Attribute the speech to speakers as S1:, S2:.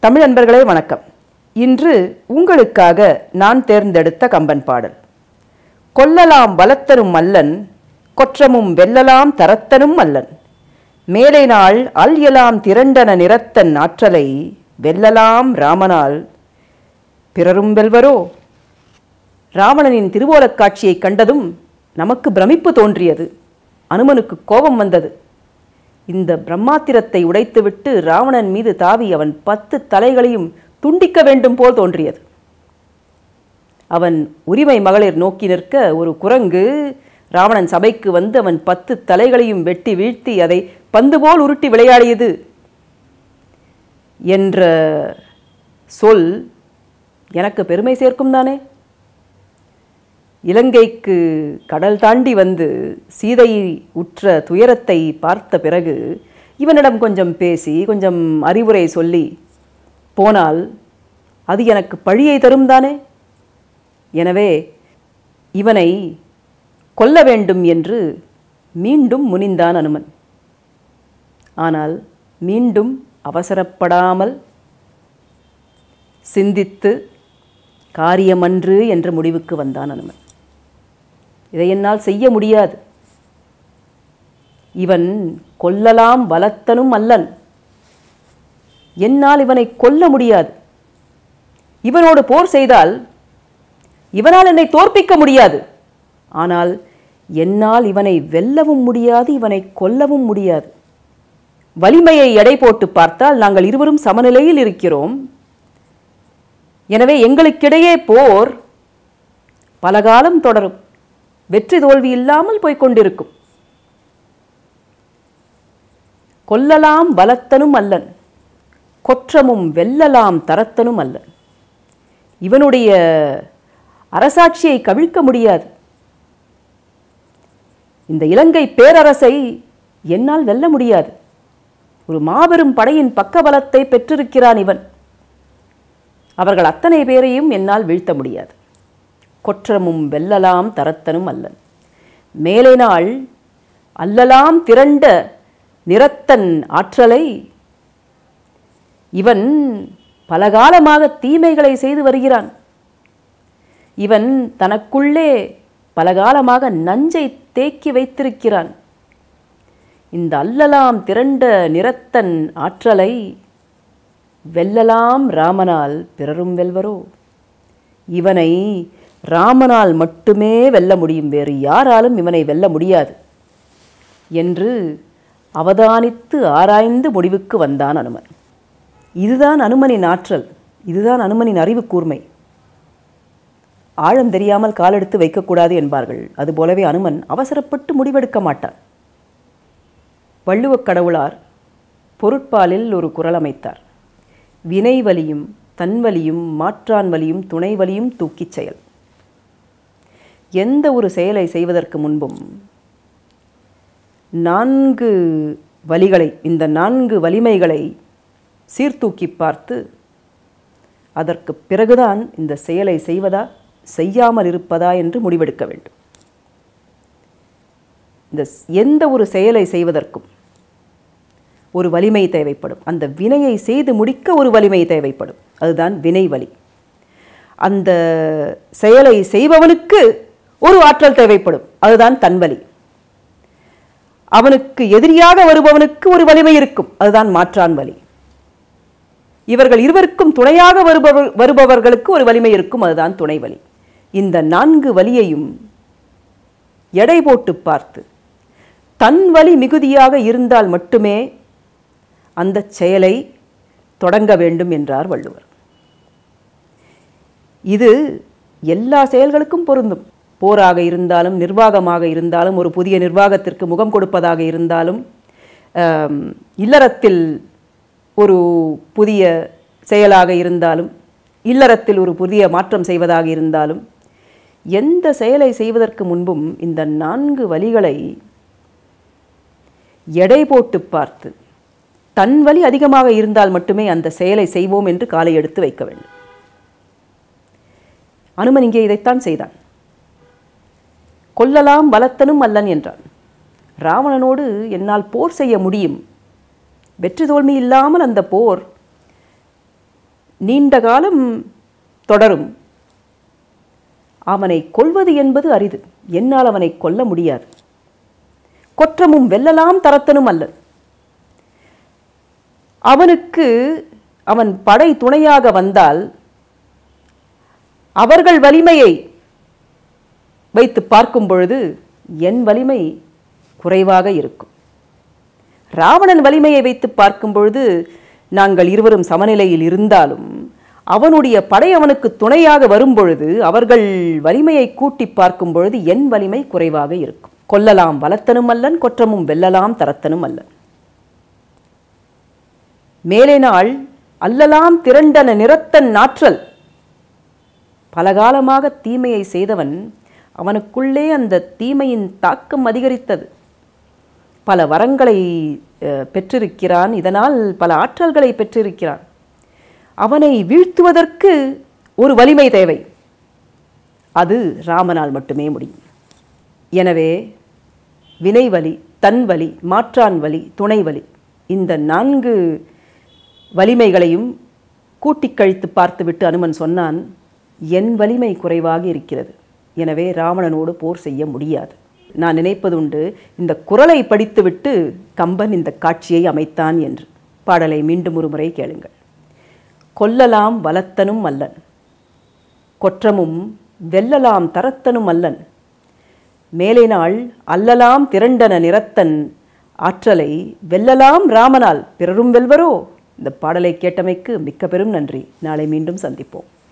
S1: தமிழ் அன்பர்களே வணக்கம் இன்று உங்களுக்காக நான் தேர்ந்தெடுத்த கம்பன் பாடல் கொல்லலாம் வலத்தனும் அல்லன் கொற்றமும் வெல்லலாம் தரத்தனும் அல்லன் மேலை நாள் அல் எலாம் திரண்டன நிறத்தன் ஆற்றலை வெல்லலாம் ராமனால் பிறரும் வெல்வரோ ராவணனின் திருவோலக் காட்சியைக் கண்டதும் நமக்கு பிரமிப்பு தோன்றியது அனுமனுக்கு கோபம் வந்தது இந்த பிரம்மாத்திரத்தை உடைத்துவிட்டு ராவணன் மீது தாவி அவன் பத்து தலைகளையும் துண்டிக்க வேண்டும் போல் தோன்றியது அவன் உரிமை மகளிர் நோக்கி நிற்க ஒரு குரங்கு ராவணன் சபைக்கு வந்து அவன் பத்து தலைகளையும் வெட்டி வீழ்த்தி அதை பந்து போல் உருட்டி விளையாடியது என்ற சொல் எனக்கு பெருமை சேர்க்கும் தானே இலங்கைக்கு கடல் தாண்டி வந்து சீதை உற்ற துயரத்தை பார்த்த பிறகு இவனிடம் கொஞ்சம் பேசி கொஞ்சம் அறிவுரை சொல்லி போனால் அது எனக்கு பழியை தரும் தானே எனவே இவனை கொல்ல வேண்டும் என்று மீண்டும் முனிந்தான் அனுமன் ஆனால் மீண்டும் அவசரப்படாமல் சிந்தித்து காரியமன்று என்ற முடிவுக்கு வந்தான் அனுமன் இதை என்னால் செய்ய முடியாது இவன் கொல்லலாம் வலத்தனும் அல்லன் என்னால் இவனை கொல்ல முடியாது இவனோடு போர் செய்தால் இவனால் என்னை தோற்பிக்க முடியாது ஆனால் என்னால் இவனை வெல்லவும் முடியாது இவனை கொல்லவும் முடியாது வலிமையை எடை போட்டு பார்த்தால் நாங்கள் இருவரும் சமநிலையில் இருக்கிறோம் எனவே எங்களுக்கிடையே போர் பல காலம் தொடரும் வெற்றி தோல்வி இல்லாமல் போய்க் கொண்டிருக்கும் கொல்லலாம் பலத்தனும் அல்லன் கொற்றமும் வெல்லலாம் தரத்தனும் அல்லன் இவனுடைய அரசாட்சியை கவிழ்க்க முடியாது இந்த இலங்கை பேரரசை என்னால் வெல்ல முடியாது ஒரு மாபெரும் படையின் பக்கபலத்தை பெற்றிருக்கிறான் இவன் அவர்கள் அத்தனை பேரையும் என்னால் வீழ்த்த முடியாது கொற்றமும் வெல்லலாம் தரத்தனும் அல்லன் மேலை நாள் அல்லலாம் திரண்ட நிறத்தன் ஆற்றலை இவன் பலகாலமாக தீமைகளை செய்து வருகிறான் இவன் தனக்குள்ளே பலகாலமாக நஞ்சை தேக்கி வைத்திருக்கிறான் இந்த அல்லலாம் திரண்ட நிறத்தன் ஆற்றலை வெல்லலாம் ராமனால் பிறரும் வெல்வரோ இவனை ராமனால் மட்டுமே வெல்ல முடியும் வேறு யாராலும் இவனை வெல்ல முடியாது என்று அவதானித்து ஆராய்ந்து முடிவுக்கு வந்தான் அனுமன் இதுதான் அனுமனின் ஆற்றல் இதுதான் அனுமனின் அறிவு கூர்மை ஆழம் தெரியாமல் காலெடுத்து வைக்கக்கூடாது என்பார்கள் அதுபோலவே அனுமன் அவசரப்பட்டு முடிவெடுக்க மாட்டான் வள்ளுவக் கடவுளார் பொருட்பாலில் ஒரு குரல் அமைத்தார் வினை வலியும் தன்வலியும் மாற்றான் வலியும் துணை வலியும் தூக்கிச் செயல் எந்த ஒரு செயலை செய்வதற்கு முன்பும் நான்கு வலிகளை இந்த நான்கு வலிமைகளை சீர்தூக்கி பார்த்து அதற்கு பிறகுதான் இந்த செயலை செய்வதா செய்யாமல் இருப்பதா என்று முடிவெடுக்க வேண்டும் இந்த எந்த ஒரு செயலை செய்வதற்கும் ஒரு வலிமை தேவைப்படும் அந்த வினையை செய்து முடிக்க ஒரு வலிமை தேவைப்படும் அதுதான் வினை வலி அந்த செயலை செய்பவனுக்கு ஒரு ஆற்றல் தேவைப்படும் அதுதான் தன்வலி அவனுக்கு எதிரியாக வருபவனுக்கு ஒரு வலிமை இருக்கும் அதுதான் மாற்றான் வலி இவர்கள் இருவருக்கும் துணையாக வருபவர் வருபவர்களுக்கு ஒரு வலிமை இருக்கும் அதுதான் துணை வலி இந்த நான்கு வலியையும் எடை போட்டு பார்த்து தன் வலி மிகுதியாக இருந்தால் மட்டுமே அந்த செயலை தொடங்க வேண்டும் என்றார் வள்ளுவர் இது எல்லா செயல்களுக்கும் பொருந்தும் போராக இருந்தாலும் நிர்வாகமாக இருந்தாலும் ஒரு புதிய நிர்வாகத்திற்கு முகம் கொடுப்பதாக இருந்தாலும் இல்லறத்தில் ஒரு புதிய செயலாக இருந்தாலும் இல்லறத்தில் ஒரு புதிய மாற்றம் செய்வதாக இருந்தாலும் எந்த செயலை செய்வதற்கு முன்பும் இந்த நான்கு வழிகளை எடை போட்டு பார்த்து தன் வலி அதிகமாக இருந்தால் மட்டுமே அந்த செயலை செய்வோம் என்று காலை எடுத்து வைக்க வேண்டும் அனுமன் இங்கே இதைத்தான் செய்தான் கொல்லலாம் வலத்தனும் அல்லன் என்றான் ராவணனோடு என்னால் போர் செய்ய முடியும் வெற்றி தோல்வி இல்லாமல் அந்த போர் நீண்ட காலம் தொடரும் அவனை கொல்வது என்பது அரிது என்னால் அவனை கொல்ல முடியாது கொற்றமும் வெல்லலாம் தரத்தனும் அல்ல அவனுக்கு அவன் படை துணையாக வந்தால் அவர்கள் வலிமையை வைத்து பார்க்கும் பொழுது என் வலிமை குறைவாக இருக்கும் ராவணன் வலிமையை வைத்து பார்க்கும் பொழுது நாங்கள் இருவரும் சமநிலையில் இருந்தாலும் அவனுடைய படை அவனுக்கு துணையாக வரும் பொழுது அவர்கள் வலிமையை கூட்டி பார்க்கும் பொழுது என் வலிமை குறைவாக இருக்கும் கொல்லலாம் வளத்தனும் அல்லன் கொற்றமும் வெல்லலாம் தரத்தனும் அல்லன் மேலே நாள் அல்லலாம் திரண்டன நிறத்தன் நாற்றல் பலகாலமாக தீமையை செய்தவன் அவனுக்குள்ளே அந்த தீமையின் தாக்கம் அதிகரித்தது பல வரங்களை அஹ், பெற்றிருக்கிறான் இதனால் பல ஆற்றல்களை பெற்றிருக்கிறான் அவனை வீழ்த்துவதற்கு ஒரு வலிமை தேவை அது ராமனால் மட்டுமே முடியும் எனவே வினைவலி தன்வலி மாற்றான் வலி துணை வலி இந்த நான்கு வலிமைகளையும் கூட்டிக் கழித்து பார்த்துவிட்டு அனுமன் சொன்னான் என் வலிமை குறைவாக இருக்கிறது எனவே ராவணனோடு போர் செய்ய முடியாது நான் நினைப்பதுண்டு இந்த குரலை படித்துவிட்டு கம்பன் இந்த காட்சியை அமைத்தான் என்று பாடலை மீண்டும் ஒரு முறை கேளுங்கள் கொல்லலாம் வலத்தனும் அல்லன் கொற்றமும் வெல்லலாம் தரத்தனும் அல்லன் மேலே நாள் அல்லலாம் திரண்டன நிறத்தன் ஆற்றலை வெல்லலாம் ராமனால் பிறரும் வெல்வரோ இந்த பாடலை கேட்டமைக்கு மிக்க பெரும் நன்றி நாளை மீண்டும் சந்திப்போம்